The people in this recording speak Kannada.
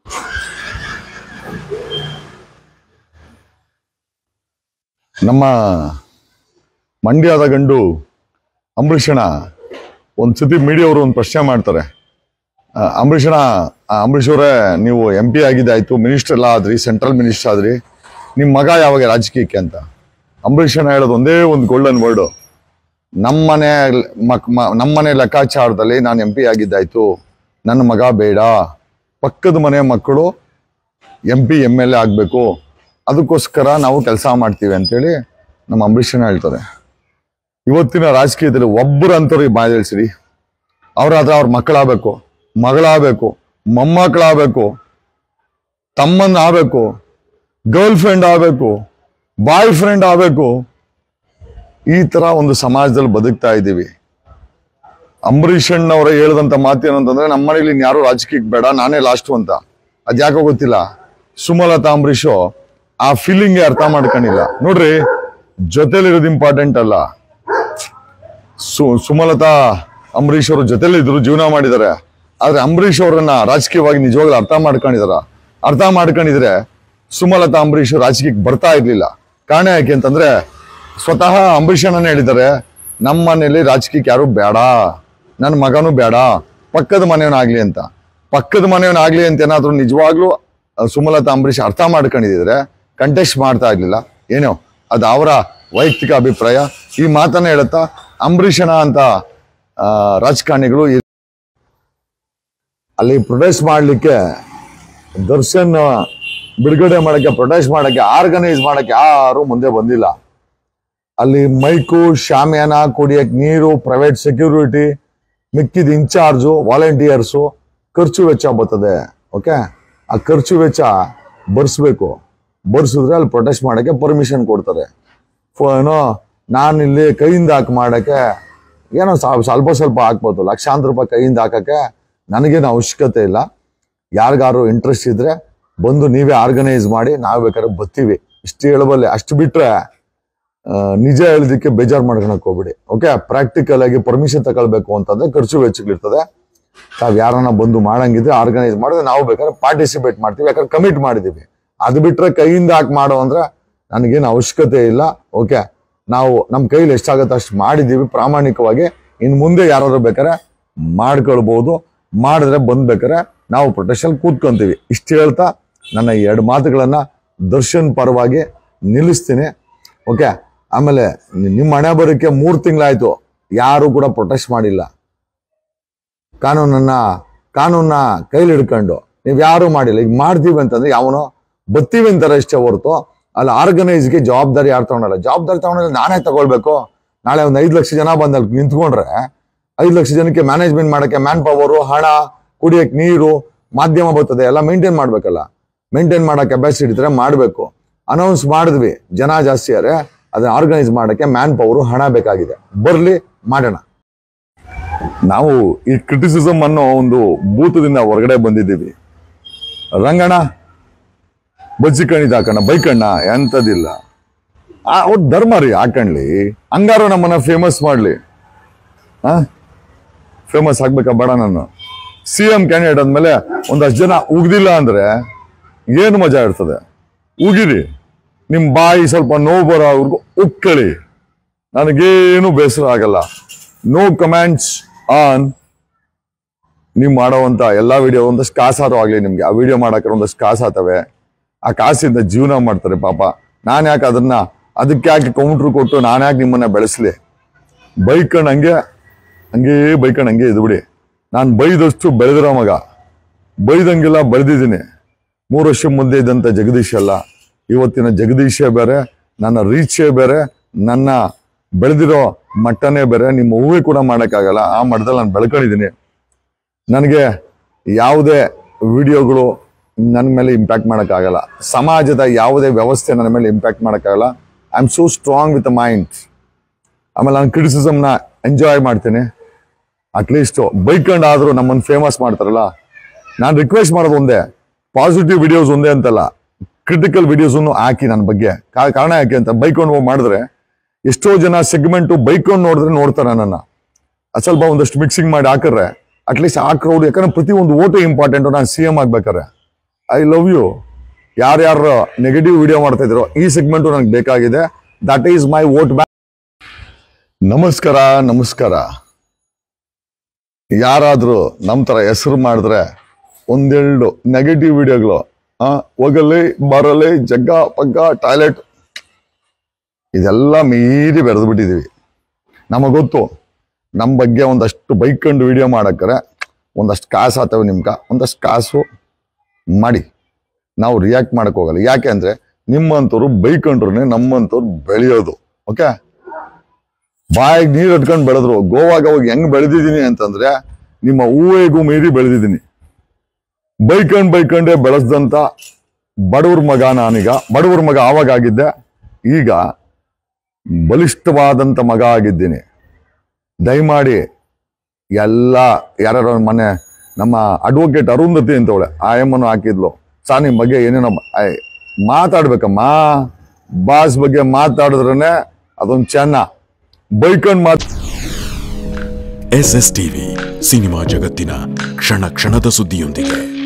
ನಮ್ಮ ಮಂಡ್ಯದ ಗಂಡು ಅಂಬರೀಷಣ ಒಂದು ಸತಿ ಮೀಡಿಯವರು ಒಂದು ಪ್ರಶ್ನೆ ಮಾಡ್ತಾರೆ ಆ, ಅಂಬರೀಷಣ ಆ, ಅಂಬರೀಷ್ ಅವರೇ ನೀವು ಎಂ ಪಿ ಆಗಿದ್ದಾಯ್ತು ಮಿನಿಸ್ಟರ್ ಎಲ್ಲ ಆದ್ರಿ ಸೆಂಟ್ರಲ್ ಮಿನಿಸ್ಟರ್ ಆದ್ರಿ ನಿಮ್ಮ ಮಗ ಯಾವಾಗ ರಾಜಕೀಯಕ್ಕೆ ಅಂತ ಅಂಬರೀಷಣ ಹೇಳೋದು ಒಂದೇ ಒಂದು ಗೋಲ್ಡನ್ ವರ್ಡು ನಮ್ಮನೆ ಮಕ್ ಮ- ನಮ್ಮನೆ ಲೆಕ್ಕಾಚಾರದಲ್ಲಿ ನಾನು ಎಂ ಪಿ ಆಗಿದ್ದಾಯ್ತು ನನ್ನ ಮಗ ಬೇಡ ಪಕ್ಕದ ಮನೆ ಮಕ್ಕಳು M P M L A ಆಗಬೇಕು ಅದಕ್ಕೋಸ್ಕರ ನಾವು ಕೆಲಸ ಮಾಡ್ತೀವಿ ಅಂತೇಳಿ ನಮ್ಮ ಅಂಬರೀಷನ ಹೇಳ್ತಾರೆ ಇವತ್ತಿನ ರಾಜಕೀಯದಲ್ಲಿ ಒಬ್ಬರು ಅಂತವ್ರಿಗೆ ಬಾಯ್ ತಿಳಿಸಿರಿ ಅವ್ರಾದ್ರೆ ಅವ್ರ ಮಕ್ಕಳಾಗಬೇಕು ಮಗಳಾಗಬೇಕು ಮೊಮ್ಮಕ್ಕಳಾಗಬೇಕು ತಮ್ಮನ್ನ ಆಗಬೇಕು ಗರ್ಲ್ ಫ್ರೆಂಡ್ ಆಗಬೇಕು ಬಾಯ್ ಫ್ರೆಂಡ್ ಆಗಬೇಕು ಈ ತರ ಒಂದು ಸಮಾಜದಲ್ಲಿ ಬದುಕ್ತಾ ಇದ್ದೀವಿ ಅಂಬರೀಷ್ ಅಣ್ಣವರ ಹೇಳಿದಂತ ಮಾತು ಏನಂತಂದ್ರೆ ನಮ್ಮ ಮನೇಲಿ ಯಾರು ರಾಜಕೀಯಕ್ಕೆ ಬೇಡ ನಾನೇ ಲಾಸ್ಟು ಅಂತ ಅದ್ಯಾಕೋ ಗೊತ್ತಿಲ್ಲ ಸುಮಲತಾ ಅಂಬರೀಷು ಆ ಫೀಲಿಂಗ್ಗೆ ಅರ್ಥ ಮಾಡ್ಕೊಂಡಿಲ್ಲ ನೋಡ್ರಿ ಜೊತೆಲಿರೋದು ಇಂಪಾರ್ಟೆಂಟ್ ಅಲ್ಲ ಸು ಸುಮಲತಾ ಅಂಬರೀಷ್ ಅವರು ಜೊತೆಲಿ ಇದ್ರು ಜೀವನ ಮಾಡಿದ್ದಾರೆ ಆದ್ರೆ ಅಂಬರೀಷ್ ಅವರನ್ನ ರಾಜಕೀಯವಾಗಿ ನಿಜವಾಗ್ಲೂ ಅರ್ಥ ಮಾಡ್ಕೊಂಡಿದಾರ ಅರ್ಥ ಮಾಡ್ಕೊಂಡಿದ್ರೆ ಸುಮಲತಾ ಅಂಬರೀಷ್ ರಾಜಕೀಯಕ್ಕೆ ಬರ್ತಾ ಇರ್ಲಿಲ್ಲ ಕಾರಣ ಯಾಕೆ ಅಂತಂದ್ರೆ ಸ್ವತಃ ಅಂಬರೀಷ್ ಅಣ್ಣನೇ ಹೇಳಿದ್ದಾರೆ ನಮ್ಮ ಮನೇಲಿ ರಾಜಕೀಯಕ್ಕೆ ಯಾರು ಬೇಡ ನನ್ನ ಮಗನೂ ಬೇಡ ಪಕ್ಕದ ಮನೆಯವನಾಗ್ಲಿ ಅಂತ ಪಕ್ಕದ ಮನೆಯವನಾಗ್ಲಿ ಅಂತ ಏನಾದ್ರು ನಿಜವಾಗ್ಲೂ ಆ, ಸುಮಲತಾ ಅಂಬರೀಷ್ ಅರ್ಥ ಮಾಡ್ಕೊಂಡಿದ್ರೆ ಕಂಟೆಸ್ಟ್ ಮಾಡ್ತಾ ಇರ್ಲಿಲ್ಲ ಏನೋ ಅದು ಅವರ ವೈಯಕ್ತಿಕ ಅಭಿಪ್ರಾಯ ಈ ಮಾತನ್ನ ಹೇಳುತ್ತಾ ಅಂಬರೀಷಣ ಅಂತ ಆ, ರಾಜಕಾರಣಿಗಳು ಈ- ಅಲ್ಲಿ ಪ್ರೊಟೆಸ್ಟ್ ಮಾಡ್ಲಿಕ್ಕೆ ದರ್ಶನ್ ಬಿಡುಗಡೆ ಮಾಡಕ್ಕೆ ಪ್ರೊಟೆಸ್ಟ್ ಮಾಡಕ್ಕೆ ಆರ್ಗನೈಸ್ ಮಾಡಕ್ಕೆ ಯಾರು ಮುಂದೆ ಬಂದಿಲ್ಲ ಅಲ್ಲಿ ಮೈಕು ಶಾಮಿಯಾನ ಕುಡಿಯಕ್ಕೆ ನೀರು ಪ್ರೈವೇಟ್ ಸೆಕ್ಯೂರಿಟಿ ಮಿಕ್ಕಿದ ಇನ್ಚಾರ್ಜು ವಾಲಂಟಿಯರ್ಸು ಖರ್ಚು ವೆಚ್ಚ ಬರ್ತದೆ ಓಕೆ ಆ ಖರ್ಚು ವೆಚ್ಚ ಬರ್ಸ್ಬೇಕು ಬರ್ಸಿದ್ರೆ ಅಲ್ಲಿ ಪ್ರೊಟೆಸ್ಟ್ ಮಾಡಕ್ಕೆ ಪರ್ಮಿಷನ್ ಕೊಡ್ತಾರೆ ಫೋ- ಏನೋ ನಾನು ಇಲ್ಲಿ ಕೈಯಿಂದ ಹಾಕಿ ಮಾಡಕ್ಕೆ ಏನೋ ಸ್ವ- ಸ್ವಲ್ಪ ಸ್ವಲ್ಪ ಹಾಕ್ಬೋದು ಲಕ್ಷಾಂತರ ರೂಪಾಯಿ ಕೈಯಿಂದ ಹಾಕಕ್ಕೆ ನನಗೇನು ಅವಶ್ಯಕತೆ ಇಲ್ಲ ಯಾರಿಗಾರು ಇಂಟ್ರೆಸ್ಟ್ ಇದ್ರೆ ಬಂದು ನೀವೇ ಆರ್ಗನೈಸ್ ಮಾಡಿ ನಾವು ಬೇಕಾದ್ರೆ ಬರ್ತೀವಿ ಇಷ್ಟು ಹೇಳಬಲ್ಲೆ ಅಷ್ಟು ಬಿಟ್ರೆ ಆ, ನಿಜ ಹೇಳೋದಕ್ಕೆ ಬೇಜಾರು ಮಾಡ್ಕೊಳಕ್ ಹೋಗ್ಬಿಡಿ ಓಕೆ ಪ್ರಾಕ್ಟಿಕಲ್ ಆಗಿ ಪರ್ಮಿಷನ್ ತಗೊಳ್ಬೇಕು ಅಂತಂದ್ರೆ ಖರ್ಚು ವೆಚ್ಚಗಳಿರ್ತದೆ ತಾವ್ ಯಾರನ್ನ ಬಂದು ಮಾಡಂಗಿದ್ರೆ ಆರ್ಗನೈಸ್ ಮಾಡಿದ್ರೆ ನಾವು ಬೇಕಾದ್ರೆ ಪಾರ್ಟಿಸಿಪೇಟ್ ಮಾಡ್ತೀವಿ ಯಾಕಂದ್ರೆ ಕಮಿಟ್ ಮಾಡಿದೀವಿ ಅದು ಬಿಟ್ರೆ ಕೈಯಿಂದ ಹಾಕಿ ಮಾಡೋ ಅಂದ್ರೆ ನನಗೇನು ಅವಶ್ಯಕತೆ ಇಲ್ಲ ಓಕೆ ನಾವು ನಮ್ಮ ಕೈಲಿ ಎಷ್ಟಾಗತ್ತೆ ಅಷ್ಟು ಮಾಡಿದೀವಿ ಪ್ರಾಮಾಣಿಕವಾಗಿ ಇನ್ನು ಮುಂದೆ ಯಾರಾದ್ರೂ ಬೇಕಾದ್ರೆ ಮಾಡ್ಕೊಳ್ಬಹುದು ಮಾಡಿದ್ರೆ ಬಂದ್ಬೇಕಾರೆ ನಾವು ಪ್ರೊಟೆಕ್ಷನ್ ಕೂತ್ಕೊಂತೀವಿ ಇಷ್ಟು ಹೇಳ್ತಾ ನನ್ನ ಈ ಎರಡು ಮಾತುಗಳನ್ನ ದರ್ಶನ್ ಪರವಾಗಿ ನಿಲ್ಲಿಸ್ತೀನಿ ಓಕೆ ಆಮೇಲೆ ನಿ- ನಿಮ್ಮ ಹಣೆ ಬರೋಕ್ಕೆ ಮೂರು ತಿಂಗಳಾಯ್ತು ಯಾರು ಕೂಡ ಪ್ರೊಟೆಸ್ಟ್ ಮಾಡಿಲ್ಲ ಕಾನೂನನ್ನ ಕಾನೂನ ಕೈಲಿ ಹಿಡ್ಕೊಂಡು ನೀವು ಯಾರು ಮಾಡಿಲ್ಲ ಈಗ ಮಾಡ್ತೀವಿ ಅಂತಂದ್ರೆ ಯಾವನೋ ಬತ್ತೀವಿ ಅಂತಾರೆ ಅಷ್ಟೇ ಹೊರತು ಅಲ್ಲಿ ಆರ್ಗನೈಸ್ಗೆ ಜವಾಬ್ದಾರಿ ಯಾರು ತಗೊಳಲ್ಲ ಜವಾಬ್ದಾರಿ ತಗೊಂಡ್ರೆ ನಾನೇ ತಗೊಳ್ಬೇಕು ನಾಳೆ ಒಂದು ಐದು ಲಕ್ಷ ಜನ ಬಂದು ಅಲ್ಲಿ ನಿಂತ್ಕೊಂಡ್ರೆ ಐದು ಲಕ್ಷ ಜನಕ್ಕೆ ಮ್ಯಾನೇಜ್ಮೆಂಟ್ ಮಾಡಕ್ಕೆ ಮ್ಯಾನ್ ಪವರು ಹಣ ಕುಡಿಯಕ್ಕೆ ನೀರು ಮಾಧ್ಯಮ ಬರ್ತದೆ ಎಲ್ಲ ಮೇಂಟೈನ್ ಮಾಡ್ಬೇಕಲ್ಲ ಮೇಂಟೈನ್ ಮಾಡೋ ಕೆಪಾಸಿಟಿ ಇದ್ರೆ ಮಾಡಬೇಕು ಅನೌನ್ಸ್ ಮಾಡಿದ್ವಿ ಜನ ಜಾಸ್ತಿ ಯಾರೆ ಅದನ್ನ ಆರ್ಗನೈಸ್ ಮಾಡಕ್ಕೆ ಮ್ಯಾನ್ ಪವರು ಹಣ ಬೇಕಾಗಿದೆ ಬರ್ಲಿ ಮಾಡೋಣ ನಾವು ಈ ಕ್ರಿಟಿಸಿಸಮ್ ಅನ್ನೋ ಒಂದು ಭೂತದಿಂದ ಹೊರಗಡೆ ಬಂದಿದ್ದೀವಿ ರಂಗಣ್ಣ ಬಜ್ಜಿ ಕಣಿದ ಹಾಕಣ್ಣ ಬೈಕಣ್ಣ ಎಂಥದಿಲ್ಲ ಆ, ಅವ್ರ ಧರ್ಮ ರೀ ಹಾಕಣ್ಲಿ ಹಂಗಾರು ನಮ್ಮನ್ನ ಫೇಮಸ್ ಮಾಡ್ಲಿ ಆ ಫೇಮಸ್ ಆಗ್ಬೇಕಾ ಬೇಡ ನಾನು ಸಿ ಎಂ ಕ್ಯಾಂಡಿಡೇಟ್ ಅಂದ್ಮೇಲೆ ಒಂದಷ್ಟು ಜನ ಉಗ್ದಿಲ್ಲ ಅಂದ್ರೆ ಏನು ಮಜಾ ಇರ್ತದೆ ಉಗಿರಿ ನಿಮ್ ಬಾಯಿ ಸ್ವಲ್ಪ ನೋವು ಬರೋವರೆಗೂ ಉಕ್ಕಳಿ ನನಗೇನು ಬೇಸರ ಆಗಲ್ಲ ನೋ ಕಮೆಂಟ್ಸ್ ಆನ್ ನೀವು ಮಾಡೋವಂಥ ಎಲ್ಲ ವಿಡಿಯೋ ಒಂದಷ್ಟು ಕಾಸಾರು ಆಗಲಿ ನಿಮ್ಗೆ ಆ ವಿಡಿಯೋ ಮಾಡಕ್ಕೆ ಒಂದಷ್ಟು ಕಾಸು ಆತವೆ ಆ ಕಾಸಿಂದ ಜೀವನ ಮಾಡ್ತಾರೆ ಪಾಪ ನಾನು ಯಾಕೆ ಅದನ್ನ ಅದಕ್ಕೆ ಯಾಕೆ ಕೌಂಟ್ರ್ ಕೊಟ್ಟು ನಾನು ಯಾಕೆ ನಿಮ್ಮನ್ನ ಬೆಳೆಸಲಿ ಬೈಕಂಡ್ ಹಂಗೆ ಹಂಗೇ ಬೈಕಂಡ್ ಹಂಗೆ ಇದು ಬಿಡಿ ನಾನು ಬೈದಷ್ಟು ಬೆಳೆದಿರೋ ಮಗ ಬೈದಂಗೆಲ್ಲ ಬೆಳೆದಿದ್ದೀನಿ ಮೂರು ವರ್ಷ ಮುಂದೆ ಇದ್ದಂಥ ಜಗದೀಶ್ ಅಲ್ಲ ಇವತ್ತಿನ ಜಗದೀಶೇ ಬೇರೆ ನನ್ನ ರೀಚೇ ಬೇರೆ ನನ್ನ ಬೆಳೆದಿರೋ ಮಟ್ಟನೇ ಬೇರೆ ನಿಮ್ಮ ಹೂವೇ ಕೂಡ ಮಾಡೋಕ್ಕಾಗಲ್ಲ ಆ ಮಟ್ಟದಲ್ಲಿ ನಾನು ಬೆಳ್ಕೊಂಡಿದ್ದೀನಿ ನನಗೆ ಯಾವುದೇ ವಿಡಿಯೋಗಳು ನನ್ನ ಮೇಲೆ ಇಂಪ್ಯಾಕ್ಟ್ ಮಾಡೋಕ್ಕಾಗಲ್ಲ ಸಮಾಜದ ಯಾವುದೇ ವ್ಯವಸ್ಥೆ ನನ್ನ ಮೇಲೆ ಇಂಪ್ಯಾಕ್ಟ್ ಮಾಡೋಕ್ಕಾಗಲ್ಲ I am so strong with mind ಆಮೇಲೆ ನಾನು ಕ್ರಿಟಿಸಿಸಮ್ನ ಎಂಜಾಯ್ ಮಾಡ್ತೀನಿ ಅಟ್ಲೀಸ್ಟ್ ಬೈಕಂಡ್ ಆದರೂ ನಮ್ಮನ್ನು ಫೇಮಸ್ ಮಾಡ್ತಾರಲ್ಲ ನಾನು ರಿಕ್ವೆಸ್ಟ್ ಮಾಡೋದು ಒಂದೇ ಪಾಸಿಟಿವ್ ವಿಡಿಯೋಸ್ ಒಂದೇ ಅಂತಲ್ಲ ಕ್ರಿಟಿಕಲ್ ವಿಡಿಯೋಸನ್ನು ಹಾಕಿ ನನ್ನ ಬಗ್ಗೆ ಕಾ- ಕಾರಣ ಯಾಕೆ ಅಂತ ಬೈಕೊಂಡು ಹೋಗಿ ಮಾಡಿದ್ರೆ ಎಷ್ಟೋ ಜನ ಸೆಗ್ಮೆಂಟು ಬೈಕೊಂಡು ನೋಡಿದ್ರೆ ನೋಡ್ತಾರೆ ನನ್ನ ಅದ್ ಸ್ವಲ್ಪ ಒಂದಷ್ಟು ಮಿಕ್ಸಿಂಗ್ ಮಾಡಿ ಹಾಕಿದ್ರೆ ಅಟ್ಲೀಸ್ಟ್ ಆ ಕ್ರೌಡ್ ಯಾಕಂದ್ರೆ ಪ್ರತಿ ಒಂದು ಓಟು ಇಂಪಾರ್ಟೆಂಟು ನಾನು ಸಿ ಎಂ ಆಗ್ಬೇಕಾರೆ ಐ ಲವ್ ಯು ಯಾರ್ಯಾರು ನೆಗೆಟಿವ್ ವಿಡಿಯೋ ಮಾಡ್ತಾ ಇದ್ರು ಈ ಸೆಗ್ಮೆಂಟು ನನಗೆ ಬೇಕಾಗಿದೆ that is my vote bank ನಮಸ್ಕಾರ ನಮಸ್ಕಾರ ಯಾರಾದ್ರೂ ನಮ್ಮ ಥರ ಹೆಸರು ಮಾಡಿದ್ರೆ ಒಂದೆರಡು ನೆಗೆಟಿವ್ ವಿಡಿಯೋಗಳು ಆ ಹೋಗಲಿ ಬರಲಿ ಜಗ್ಗ ಪಗ್ಗ ಟಾಯ್ಲೆಟ್ ಇದೆಲ್ಲ ಮೀರಿ ಬೆಳೆದು ಬಿಟ್ಟಿದೀವಿ ನಮಗೆ ಗೊತ್ತು ನಮ್ಮ ಬಗ್ಗೆ ಒಂದಷ್ಟು ಬೈಕೊಂಡು ವಿಡಿಯೋ ಮಾಡಕ್ರೆ ಒಂದಷ್ಟು ಕಾಸು ಆತವೆ ನಿಮ್ಗೆ ಒಂದಷ್ಟು ಕಾಸು ಮಾಡಿ ನಾವು ರಿಯಾಕ್ಟ್ ಮಾಡಕ್ ಹೋಗಲ್ಲ ಯಾಕೆ ಅಂದ್ರೆ ನಿಮ್ಮಂಥವ್ರು ಬೈಕೊಂಡ್ರು ನಮ್ಮಂಥವ್ರು ಬೆಳೆಯೋದು ಓಕೆ ಬಾಯಿಗೆ ನೀರು ಇಟ್ಕೊಂಡು ಬೆಳೆದ್ರು ಗೋವಾಗ ಹೋಗಿ ಹೆಂಗ್ ಬೆಳೆದಿದ್ದೀನಿ ಅಂತಂದ್ರೆ ನಿಮ್ಮ ಹೂವಿಗೂ ಮೀರಿ ಬೆಳೆದಿದ್ದೀನಿ ಬೈಕೊಂಡ್ ಬೈಕೊಂಡೇ ಬೆಳೆಸ್ದಂತ ಬಡವ್ರ ಮಗ ನಾನೀಗ ಬಡವ್ರ ಮಗ ಆವಾಗ ಆಗಿದ್ದೆ ಈಗ ಬಲಿಷ್ಠವಾದಂತ ಮಗ ಆಗಿದ್ದೀನಿ ದಯಮಾಡಿ ಎಲ್ಲ ಯಾರ್ಯಾರೋ ಮೊನ್ನೆ ನಮ್ಮ ಅಡ್ವೊಕೇಟ್ ಅರುಂಧತಿ ಅಂತವಳೆ ಆ ಎಮ್ಮನ್ನು ಹಾಕಿದ್ಲು ಸಾ ನಿಮ್ ಬಗ್ಗೆ ಏನೇನೋ ಮಾ- ಆಯ್, ಮಾತಾಡ್ಬೇಕಮ್ಮ ಬಾಸ್ ಬಗ್ಗೆ ಮಾತಾಡಿದ್ರೇನೆ ಅದೊಂದು ಚೆನ್ನ ಬೈಕೊಂಡ್ ಮಾತ್ ಎಸ್ ಎಸ್ ಟಿವಿ ಸಿನಿಮಾ ಜಗತ್ತಿನ ಕ್ಷಣ ಕ್ಷಣದ ಸುದ್ದಿಯೊಂದಿಗೆ